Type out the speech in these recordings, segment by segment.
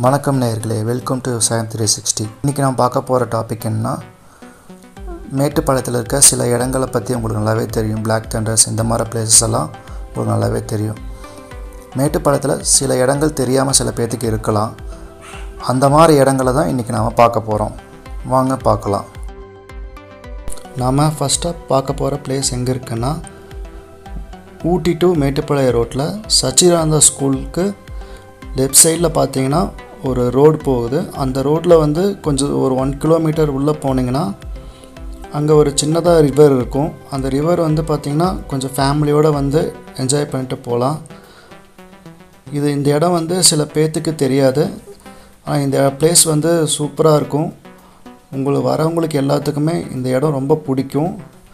வணக்கம் நேயர்களே welcome to Vivasayam three sixty இன்றைக்கி நான் பார்க்க போகிற டாபிக் என்னன்னா மேட்டுப்பாளையத்தில் இருக்க சில இடங்களை பற்றி உங்களுக்கு நல்லாவே தெரியும் பிளாக் தண்டர்ஸ் இந்த மாதிரி பிளேசஸ் எல்லாம் உங்களுக்கு நல்லாவே தெரியும் மேட்டுப்பாளையத்தில் சில இடங்கள் தெரியாமல் சில பேர்த்துக்கு இருக்கலாம் அந்த மாதிரி இடங்களை தான் இன்றைக்கி நாம் பார்க்க போகிறோம் வாங்க பார்க்கலாம் நாம் ஃபஸ்ட்டாக பார்க்க போகிற பிளேஸ் எங்கே இருக்குன்னா ஊட்டி டு மேட்டுப்பாளையம் ரோட்டில் சச்சிதானந்தா ஸ்கூலுக்கு லெஃப்ட் சைடில் பார்த்தீங்கன்னா ஒரு ரோடு போகுது அந்த ரோட்டில் வந்து கொஞ்சம் ஒரு ஒன் கிலோமீட்டர் உள்ளே போனீங்கன்னா அங்கே ஒரு சின்னதாக ரிவர் இருக்கும் அந்த ரிவர் வந்து பார்த்திங்கன்னா கொஞ்சம் ஃபேமிலியோடு வந்து என்ஜாய் பண்ணிட்டு போகலாம் இது இந்த இடம் வந்து சில பேர்த்துக்கு தெரியாது ஆனால் இந்த பிளேஸ் வந்து சூப்பராக இருக்கும் உங்களுக்கு வரவங்களுக்கு எல்லாத்துக்குமே இந்த இடம் ரொம்ப பிடிக்கும்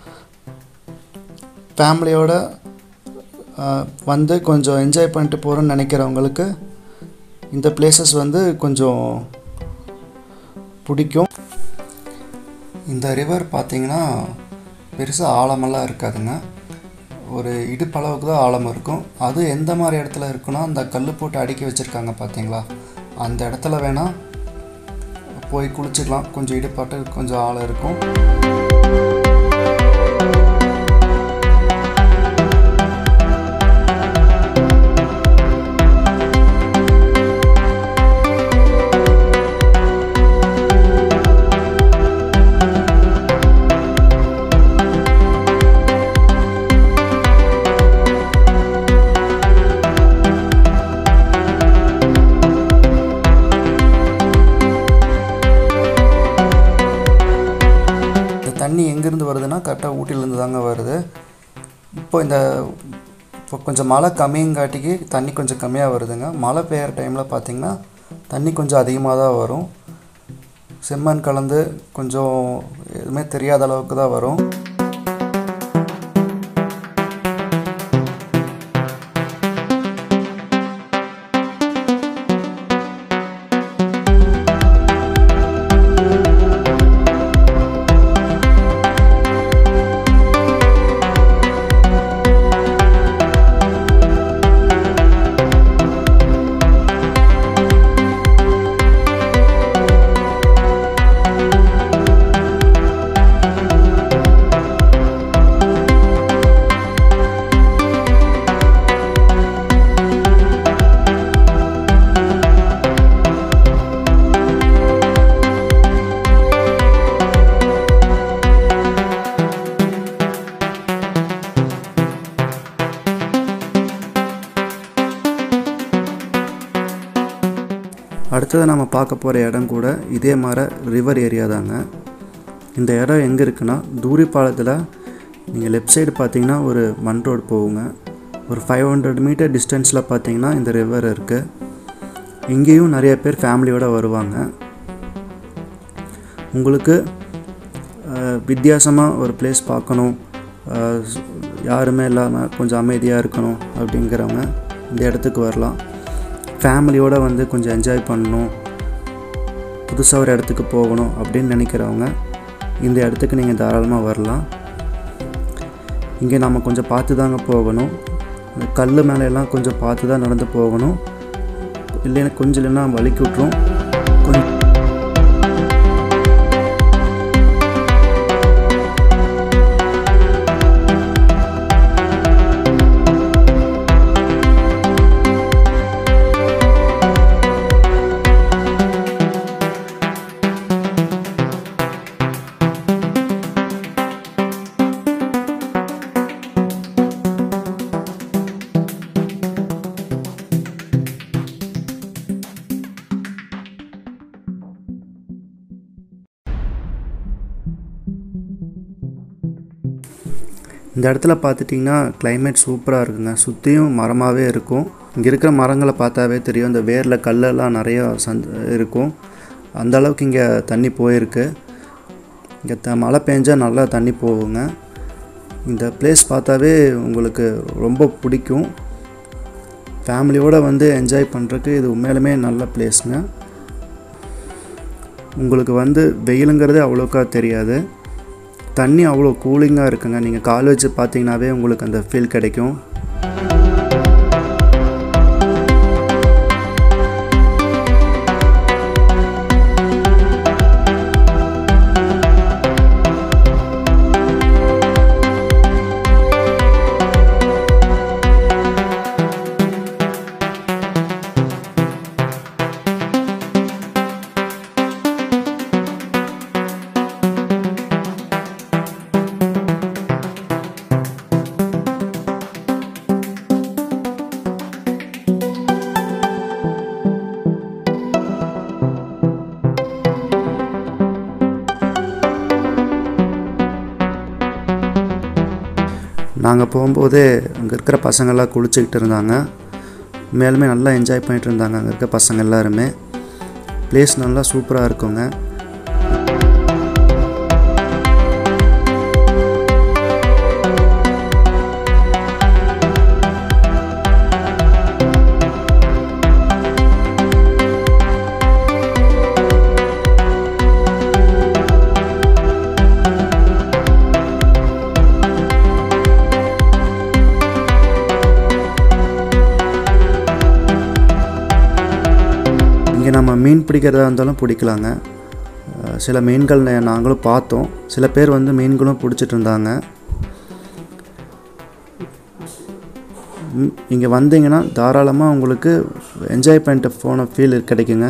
ஃபேமிலியோட ஆஹ், வந்து கொஞ்சம் என்ஜாய் பண்ணிட்டு போகிறோன்னு நினைக்கிறவங்களுக்கு இந்த பிளேசஸ் வந்து கொஞ்சம் பிடிக்கும் இந்த ரிவர் பார்த்தீங்கன்னா பெருசாக ஆழமெல்லாம் இருக்காதுங்க ஒரு இடுப்பளவுக்கு தான் ஆழம் இருக்கும் அது எந்த மாதிரி இடத்துல இருக்குன்னா அந்த கல் போட்டு அடுக்கி வச்சுருக்காங்க பார்த்தீங்களா அந்த இடத்துல வேணால் போய் குளிச்சுக்கலாம் கொஞ்சம் இடுப்பாட்டு கொஞ்சம் ஆழம் இருக்கும் இந்த தண்ணி எங்கேருந்து வருதுன்னா கரெக்டாக ஊட்டிலேருந்து தாங்க வருது இப்போ இந்த இப்போ கொஞ்சம் மழை கம்மியங்காட்டிக்கு தண்ணி கொஞ்சம் கம்மியாக வருதுங்க மழை பெய்கிற டைமில் பார்த்திங்கன்னா தண்ணி கொஞ்சம் அதிகமாக தான் வரும் செம்மண் கலந்து கொஞ்சம் எதுவுமே தெரியாத அளவுக்கு தான் வரும் அடுத்தது நம்ம பார்க்க போகிற இடம் கூட இதே மாதிரி ரிவர் ஏரியா தாங்க இந்த இடம் எங்கே இருக்குன்னா தூரிப்பாலத்தில் நீங்கள் லெஃப்ட் சைடு பார்த்தீங்கன்னா ஒரு மண் ரோடு போகுங்க ஒரு ஃபைவ் ஹண்ட்ரட் மீட்டர் டிஸ்டன்ஸில் பார்த்தீங்கன்னா இந்த ரிவர் இருக்குது இங்கேயும் நிறைய பேர் ஃபேமிலியோடு வருவாங்க உங்களுக்கு வித்தியாசமாக ஒரு பிளேஸ் பார்க்கணும் அஹ், யாருமே இல்லாமல் கொஞ்சம் அமைதியாக இருக்கணும் அப்படிங்கிறவங்க இந்த இடத்துக்கு வரலாம் ஃபேமிலியோடு வந்து கொஞ்சம் என்ஜாய் பண்ணணும் புதுசாக ஒரு இடத்துக்கு போகணும் அப்படின்னு நினைக்கிறவங்க இந்த இடத்துக்கு நீங்கள் தாராளமாக வரலாம் இங்கே நம்ம கொஞ்சம் பார்த்து தாங்க போகணும் இந்த கல் மேலே எல்லாம் கொஞ்சம் பார்த்து தான் நடந்து போகணும் இல்லைன்னா கொஞ்சம் இல்லைன்னா வலிக்கி விட்ரும் கொஞ்சம் இந்த இடத்துல பார்த்துட்டிங்கன்னா climate சூப்பராக இருக்குங்க சுற்றியும் மரமாகவே இருக்கும் இங்கே இருக்கிற மரங்களை பார்த்தாவே தெரியும் இந்த வேரில் கல்லெல்லாம் நிறையா சந்த இருக்கும் அந்த அளவுக்கு இங்கே தண்ணி போயிருக்கு இங்கே த மழை பெஞ்சால் நல்லா தண்ணி போகுங்க இந்த பிளேஸ் பார்த்தாவே உங்களுக்கு ரொம்ப பிடிக்கும் ஃபேமிலியோடு வந்து என்ஜாய் பண்ணுறதுக்கு இது உண்மையிலுமே நல்ல பிளேஸுங்க உங்களுக்கு வந்து வெயிலுங்கிறது அவ்வளோக்கா தெரியாது தண்ணி அவ்வளோ கூலிங்காக இருக்குங்க நீங்கள் கால் வச்சு பார்த்தீங்கன்னாவே உங்களுக்கு அந்த ஃபீல் கிடைக்கும் நாங்கள் போகும்போதே அங்கே இருக்கிற பசங்கள்லாம் குளிச்சுக்கிட்டு இருந்தாங்க மேலுமே நல்லா என்ஜாய் பண்ணிட்டு இருந்தாங்க அங்கே இருக்க பசங்க எல்லாருமே ப்ளேஸ் நல்லா சூப்பராக இருக்குங்க இங்கே நம்ம மீன் பிடிக்கிறதா இருந்தாலும் பிடிக்கலாங்க அஹ் சில மீன்கள் நா- நாங்களும் பார்த்தோம் சில பேர் வந்து மீன்களும் பிடிச்சிட்டு இருந்தாங்க இங்கே வந்தீங்கன்னா தாராளமாக உங்களுக்கு என்ஜாய் பண்ணிட்டு போன ஃபீல் கிடைக்குங்க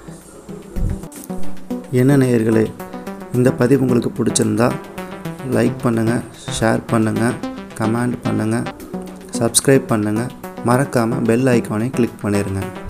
என்ன நேயர்களே இந்த பதிவு உங்களுக்கு பிடிச்சிருந்தா லைக் பண்ணுங்கள் ஷேர் பண்ணுங்கள் கமெண்ட் பண்ணுங்கள் சப்ஸ்கிரைப் பண்ணுங்கள் மறக்காமல் பெல் ஐக்கானை கிளிக் பண்ணிடுங்க